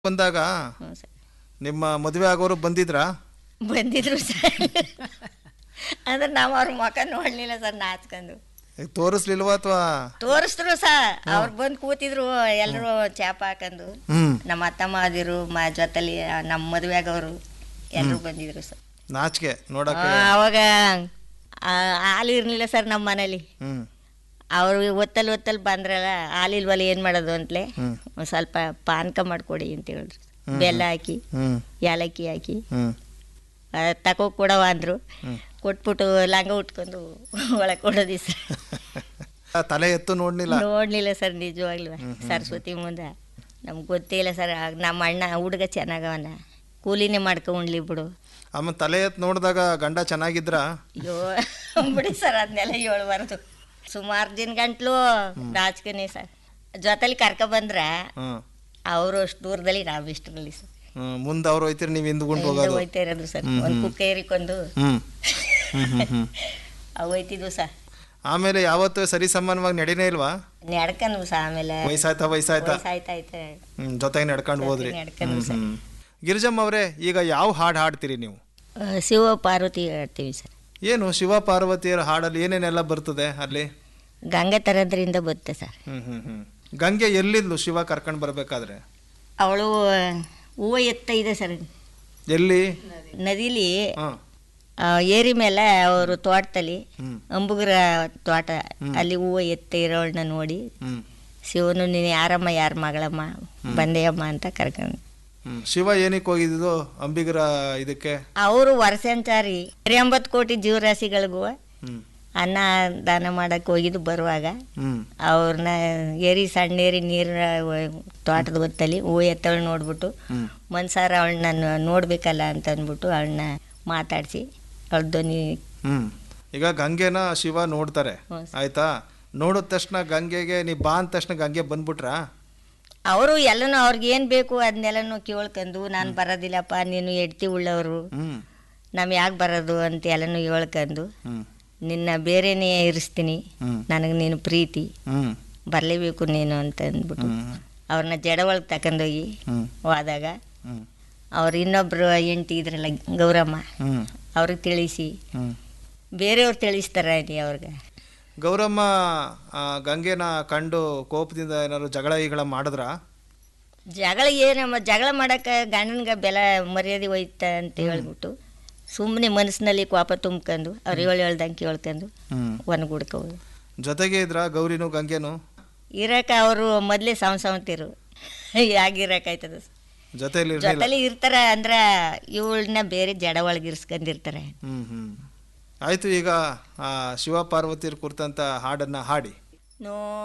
ಬಂದಾಗ ಹ್ಞೂ ಸರ್ ನಿಮ್ಮ ಮದುವೆ ಆಗೋರು ಬಂದಿದ್ರಾ ಬಂದಿದ್ರು ಸರ್ ಅಂದ್ರೆ ನಾವು ಅವ್ರ ಮುಖ ನೋಡಲಿಲ್ಲ ಸರ್ ನಾಚ್ಕೊಂಡು ಈಗ ತೋರಿಸ್ಲಿಲ್ವಾ ಅಥವಾ ತೋರಿಸಿದ್ರು ಸರ್ ಅವ್ರು ಬಂದು ಕೂತಿದ್ರು ಎಲ್ಲರೂ ಚಾಪ ಹಾಕೊಂಡು ಹ್ಮ್ ನಮ್ಮ ಅತ್ತಮ್ಮ ಅದಿರು ಮ ಜೊತೆಲಿ ನಮ್ಮ ಮದುವೆ ಆಗೋರು ಎಲ್ಲರೂ ಬಂದಿದ್ರು ಸರ್ ನಾಚಿಕೆ ನೋಡಕ್ಕೆ ಆ, ಅವಾಗ ಆ, ಹಾಲು ಇರಲಿಲ್ಲ ಸರ್ ನಮ್ಮ ಮನೇಲಿ ಹ್ಮ್ ಅವರು ಒತ್ತಲ್ಲಿ ಒತ್ತಲ್ಲಿ ಬಂದ್ರಲ್ಲ ಹಾಲಿಲ್ವಲ್ಲ ಏನು ಮಾಡೋದು ಅಂತಲೇ ಹ್ಮ್. ಒಂದು ಸ್ವಲ್ಪ ಪಾನಕ ಮಾಡಿಕೊಡಿ ಅಂತ ಹೇಳಿದ್ರು ಬೆಲ್ಲ ಹಾಕಿ ಹ್ಮ್ ಏಲಕ್ಕಿ ಹಾಕಿ ಹ್ಮ್ ಅದ್ ತಕೋ ಕೊಡವ ಅಂದರು ಹ್ಮ್. ಕೊಟ್ಬಿಟ್ಟು ಲಂಗ ಉಟ್ಕೊಂಡು ಒಳಗೆ ಕೊಡೋದಿ ಸರ್ ಆ, ತಲೆ ಎತ್ತು ನೋಡ್ನಿಲ್ಲ ನೋಡ್ಲಿಲ್ಲ ಸರ್ ನಿಜವಾಗ್ಲೂ ಸರಸ್ವತಿ ಮುಂದೆ ನಮ್ಗೆ ಗೊತ್ತೇ ಇಲ್ಲ ಸರ್ ಆಗ ನಮ್ಮ ಅಣ್ಣ ಹುಡುಗ ಚೆನ್ನಾಗವನ ಕೂಲಿನೇ ಮಾಡ್ಕೊ ಉಣ್ಲಿ ಬಿಡು ಆಮೇಲೆ ತಲೆ ಎತ್ತು ನೋಡಿದಾಗ ಗಂಡ ಚೆನ್ನಾಗಿದ್ರ ಅಯ್ಯೋ ಬಿಡಿ ಸರ್ ಅದನ್ನೆಲ್ಲ ಹೇಳ್ಬಾರ್ದು ಸುಮಾರು ದಿನ ಗಂಟ್ಲು ನಾಚ್ಕನೆ ಸರ್ ಜೊತೆಲಿ ಕರ್ಕೊ ಬಂದ್ರೆ ಹ್ಮ್ ಅವರು ಅಷ್ಟು ದೂರದಲ್ಲಿ ನಾವು ಇಷ್ಟರಲ್ಲಿ ಸರ್ ಹ್ಮ್ ಮುಂದೆ ಅವ್ರು ಹೋಯ್ತಿರಿ ನೀವು ಹಿಂದ್ಗುಂಡು ಹಿಂದೆ ಹೋಗೋದು ಹೋಯ್ತಾ ಇರೋದು ಸರ್ ಒಂದು ಕುಕ್ಕ ಏರಿಕೊಂಡು ಹ್ಮ್ ಹ್ಮ್ ಹ್ಮ್ ಹ್ಮ್ ಅವು ಹೋಯ್ತಿದ್ವು ಸರ್ ಆಮೇಲೆ ಯಾವತ್ತೂ ಸರಿ ಸಮಾನವಾಗಿ ನಡಿನೇ ಇಲ್ವಾ ನಡ್ಕಂದ್ವು ಸರ್ ಆಮೇಲೆ ವಯಸ್ಸಾಯ್ತಾ ವಯಸ್ಸಾಯ್ತಾ ವಯಸ್ಸಾಯ್ತಾಯ್ತು ಹ್ಮ್ ಜೊತೆಗೆ ನಡ್ಕೊಂಡು ಹೋದ್ರಿ ನಡ್ಕೊಂಡು ಹ್ಮ್, ಹ್ಮ್. ಗಿರಿಜಮ್ಮ ಅವರೇ ಈಗ ಯಾವ ಹಾಡು ಹಾಡ್ತೀರಿ ನೀವು ಶಿವ ಪಾರ್ವತಿ ಹೇಳ್ತೀವಿ ಸರ್ ಏನು ಶಿವ ಪಾರ್ವತಿಯರ ಹಾಡಲ್ಲಿ ಏನೇನೆಲ್ಲ ಬರ್ತದೆ ಅಲ್ಲಿ ಗಂಗೆ ತರೋದ್ರಿಂದ ಬರುತ್ತೆ ಸರ್ ಹ್ಮ್ ಹ್ಮ್ ಹ್ಮ್ ಗಂಗೆ ಎಲ್ಲಿದ್ಲು ಶಿವ ಕರ್ಕೊಂಡು ಬರ್ಬೇಕಾದ್ರೆ ಅವಳು ಹೂವು ಎತ್ತ ಇದೆ ಸರ್ ಎಲ್ಲಿ ನದಿಲಿ ಹಾ ಆ, ಏರಿ ಮೇಲೆ ಅವರು ತೋಟದಲ್ಲಿ ಹ್ಮ್ ಅಂಬುಗರ ತೋಟ ಅಲ್ಲಿ ಹೂವು ಎತ್ತ ಇರೋಳನ್ನ ನೋಡಿ ಹ್ಮ್ ಶಿವನು ನೀನು ಯಾರಮ್ಮ ಯಾರ ಮಗಳಮ್ಮ ಬಂದೆಯಮ್ಮ ಅಂತ ಕರ್ಕೊಂಡು ಹ್ಮ್ ಶಿವ ಏನಕ್ಕೆ ಹೋಗಿದ್ದು ಅಂಬಿಗರ ಇದಕ್ಕೆ ಅವರು ವರ್ಷಂಚಾರಿ ಎಂಬತ್ತು ಕೋಟಿ ಜೀವರಾಶಿಗಳಿಗೂ ಹ್ಮ್ ಅನ್ನ ದಾನ ಮಾಡಕ್ಕೆ ಹೋಗಿದ್ದು ಬರುವಾಗ ಹ್ಮ್ ಅವ್ರನ್ನ ಏರಿ ಸಣ್ಣ ಏರಿ ನೀರಿನ ತೋಟದ ಹೊತ್ತಲ್ಲಿ ಹೂವು ಎತ್ತವಳು ನೋಡ್ಬಿಟ್ಟು ಹ್ಮ್ ಮನ್ಸಾರ ಅವಳನ್ನ ನೋಡ್ಬೇಕಲ್ಲ ಅಂತ ಅಂದ್ಬಿಟ್ಟು ಅವಳನ್ನ ಮಾತಾಡಿಸಿ ಅವಳ ಧ್ವನಿ ಹ್ಮ್ ಈಗ ಗಂಗೆನ ಶಿವ ನೋಡ್ತಾರೆ ಹ್ಞೂ ಸರ್. ಆಯ್ತಾ ನೋಡಿದ ತಕ್ಷಣ ಗಂಗೆಗೆ ನೀ ಬಾ ಅಂದ ತಕ್ಷಣ ಗಂಗೆ ಬಂದ್ಬಿಟ್ರಾ ಅವರು ಎಲ್ಲನೂ ಅವ್ರಿಗೆ ಏನು ಬೇಕು ಅದನ್ನೆಲ್ಲನೂ ಕೇಳ್ಕೊಂಡು ನಾನು ಬರೋದಿಲ್ಲಪ್ಪ ನೀನು ಎಡ್ತಿ ಉಳ್ಳವರು ಹ್ಮ್ ನಾವು ಯಾಕೆ ಬರೋದು ಅಂತ ಎಲ್ಲನೂ ಹೇಳ್ಕೊಂಡು ಹ್ಮ್ ನಿನ್ನ ಬೇರೆನೇ ಇರಿಸ್ತೀನಿ ಹ್ಮ್ ನನಗೆ ನೀನು ಪ್ರೀತಿ ಹ್ಮ್ ಬರಲೇಬೇಕು ನೀನು ಅಂತ ಅಂದ್ಬಿಟ್ಟು ಹ್ಮ್ ಅವ್ರನ್ನ ಜಡ ಒಳಗೆ ತಗೊಂಡೋಗಿ ಹ್ಮ್ ಹೋದಾಗ ಹ್ಮ್ ಅವ್ರು ಇನ್ನೊಬ್ರು ಹೆಂಡ್ತಿ ಇದ್ರಲ್ಲ ಗೌರಮ್ಮ ಹ್ಮ್ ಅವ್ರಿಗೆ ತಿಳಿಸಿ ಹ್ಮ್ ಬೇರೆಯವ್ರು ತಿಳಿಸ್ತಾರೆ ನೀ ಅವ್ರಿಗೆ ಗೌರಮ್ಮ ಆ, ಗಂಗೆನ ಕಂಡು ಕೋಪದಿಂದ ಏನಾದ್ರು ಜಗಳ ಗಿಗಳ ಮಾಡಿದ್ರಾ ಜಗಳ ಏನಮ್ಮ ಜಗಳ ಮಾಡೋಕೆ ಗಂಡನಿಗೆ ಬೆಲೆ ಮರ್ಯಾದೆ ಹೋಯ್ತ ಅಂತ ಹೇಳ್ಬಿಟ್ಟು ಸುಮ್ಮನೆ ಮನಸ್ಸಿನಲ್ಲಿ ಕೋಪ ತುಂಬ್ಕೊಂಡು ಅವ್ರು ಹೇಳಿ ಹೇಳ್ದಂಗೆ ಕೇಳ್ಕೊಂಡು ಹ್ಮ್ ಒಣಗುಡ್ಕೋದು ಜೊತೆಗೆ ಇದ್ರ ಗೌರಿನು ಗಂಗೆನು ಇರಕ್ಕೆ ಅವರು ಮೊದಲೇ ಸಾವ್ ಸಾವಂತಿರು ಯಾಗಿರಕಾಯ್ತದ ಜೊತೆಲಿ ಇರ್ಲಿಲ್ಲ ಜೊತೆಲಿ ಇರ್ತಾರ ಅಂದ್ರೆ ಇವಳನ್ನ ಬೇರೆ ಜಡ ಒಳಗೆ ಇರ್ಸ್ಕೊಂಡಿರ್ತಾರೆ ಹ್ಮ್ ಹ್ಮ್ ಆಯ್ತು ಈಗ ಆ ಶಿವ ಪಾರ್ವತಿಯರ್ ಕುರಿತಂತ ಹಾಡನ್ನ ಹಾಡಿ ನೋ